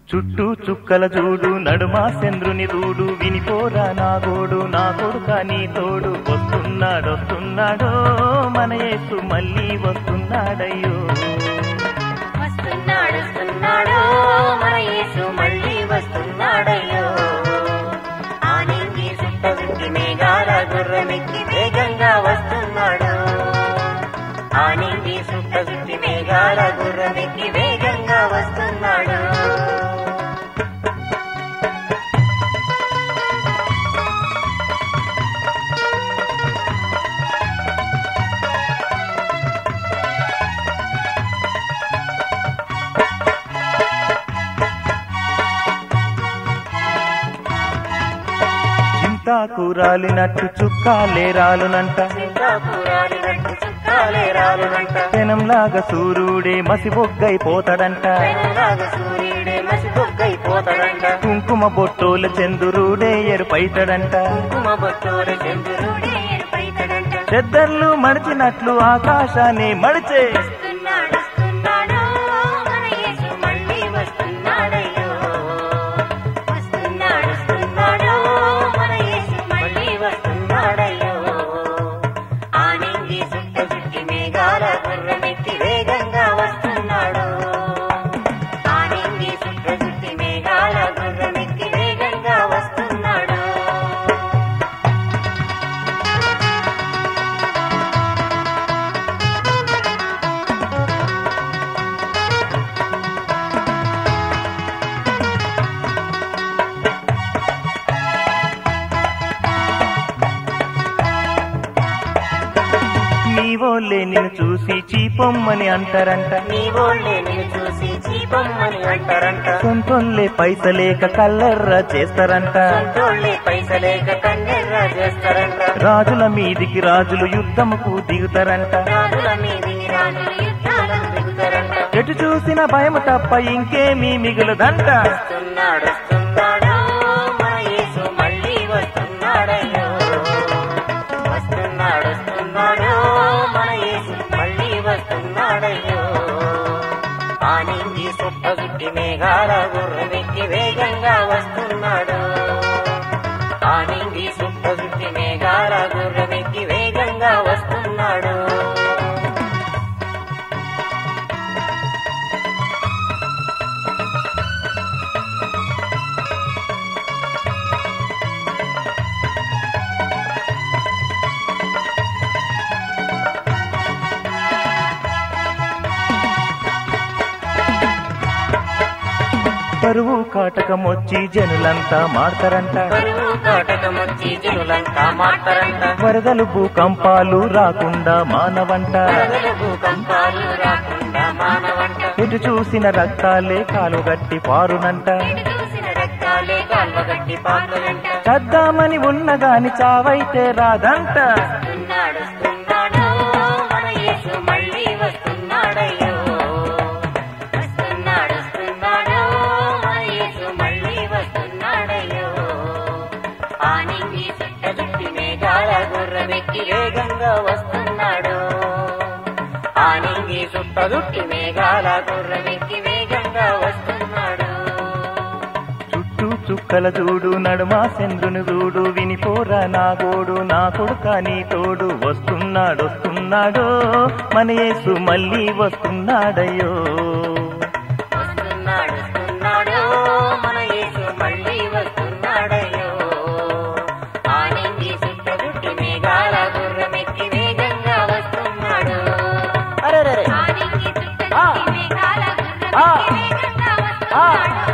చుట్టూ చుక్కల చూడు నడుమా చంద్రుని దూడు వినిపోరా నా గోడు నా కొడుక నీ తోడు వస్తున్నాడు వస్తున్నాడో మన యేసు మళ్ళీ వస్తున్నాడయ్యో వస్తున్నాడు వస్తున్నాడు మన యేసు మళ్ళీ వస్తున్నాడయ్యో ఆనింగి సుట్ట సుట్టి మేఘాల గుర్రమెక్కి వేగంగా వస్తున్నాడు ఆనింగి సుట్ట సుట్టి మేఘాల గుర్రమెక్కి వేగంగా వస్తున్నాడు చింతాకు రాలినట్టు చుక్కాలే రాలునంట చింతాపురాలినట్టు చుక్కాలే రాలునంట పెనంలాగా సూర్యుడే మసిబొగ్గైపోతాడంట పెనులాగా సూర్యుడే మసిబొగ్గైపోతాడంట కుంకుమ బొట్టోల చంద్రుడే ఎరుపైతాడంట కుంకుమ బొట్టోల చంద్రుడే ఏర్పైతాడంట చెద్దర్లు మడిచినట్లు ఆకాశాన్ని మడిచే వస్తున్నాడు వస్తున్నాడు మన యేసు మళ్ళీ వస్తున్నాడయ్యో వస్తున్నాడు వస్తున్నాడు మన యేసు మళ్ళీ వస్తున్నాడయ్యో ఆనింగి సుట్ట చుట్టి మేఘాల గుర్రమెక్కి వేగంగా వస్తున్నాడు ఆనింగి సుట్ట చుట్టి మేఘాల గుర్రమెక్కి వేగంగా వస్తున్నాడు నీ ఓళ్ళే నిన్ను చూసి చీపొమ్మని అంటారంట నీ ఓళ్ళే నిన్ను చూసి చీపమ్మని అంటారంట సొంతోళ్ళే పైసలేక కల్లెర్ర చేస్తారంట సొంతోళ్ళే పైసలేక కన్నెర్ర చేస్తారంట రాజుల మీదికి రాజులు యుద్ధముకు దిగుతారంట రాజుల మీది రాజులు యుద్ధాలకు దిగుతారంట ఎటు చూసిన భయం తప్ప ఇంకేమీ మిగులదంట వస్తున్నాడు వస్తున్నాడు మన యేసు మళ్ళీ వస్తున్నాడయ్యో వస్తున్నాడు వస్తున్నాడు మన యేసు మళ్ళీ వస్తున్నాడయ్యో ఆనింగి సుట్ట సుట్టి మేఘాల గుర్రమెక్కి వేగంగా వస్తున్నాడు ఆనింగి సుట్ట సుట్టి మేఘాల గుర్రమెక్కి వేగంగా వస్తున్నాడు పరువు కాటకమొచ్చి జనులంతా మాడతారంట కరువు కాటకమొచ్చి జనులంతా మాట్లారంట వరదలు భూకంపాలు రాకుండా మానవంట వరదలు భూకంపాలు రాకుండా మానవంట ఎటు చూసిన రక్తాలే కాలుగట్టి పారునంట చూసిన రక్తాలే కాల్వగట్టి పాత్రలంట చద్దామని ఉన్నగాని చావైతే రాదంట వస్తున్నాడు వస్తున్నాడు మన యేసు మళ్ళీ వస్తున్నాడయ్యో వస్తున్నాడు వస్తున్నాడు మన యేసు మళ్ళీ వస్తున్నాడయ్యో ఆనింగి చుట్ట చుట్టి మేఘాల గుర్రమెక్కి వేగంగా వస్తున్నాడు ఆనింగి చుట్ట చుట్టి మేఘాల గుర్రమెక్కి వేగంగా వస్తున్నాడు చుట్టూ చుక్కల చూడు నడుమా చంద్రుని చూడు వినిపోరా నా గోడు నా కొడుక నీ తోడు వస్తున్నాడు వస్తున్నాడు మన యేసు మళ్ళీ వస్తున్నాడయ్యో వస్తున్నాడు వస్తున్నాడు మన యేసు మళ్ళీ వస్తున్నాడయ్యో ఆనంది సుట్ట చుట్టి మేఘాల గుర్రమెక్కి వేగంగా వస్తున్నాడు అరెరెరె. ఆనంది చుట్ట ఆ. చుట్టి మేఘాల ఆ. గుర్రమెక్కి వేగంగా ఆ. వస్తున్నాడు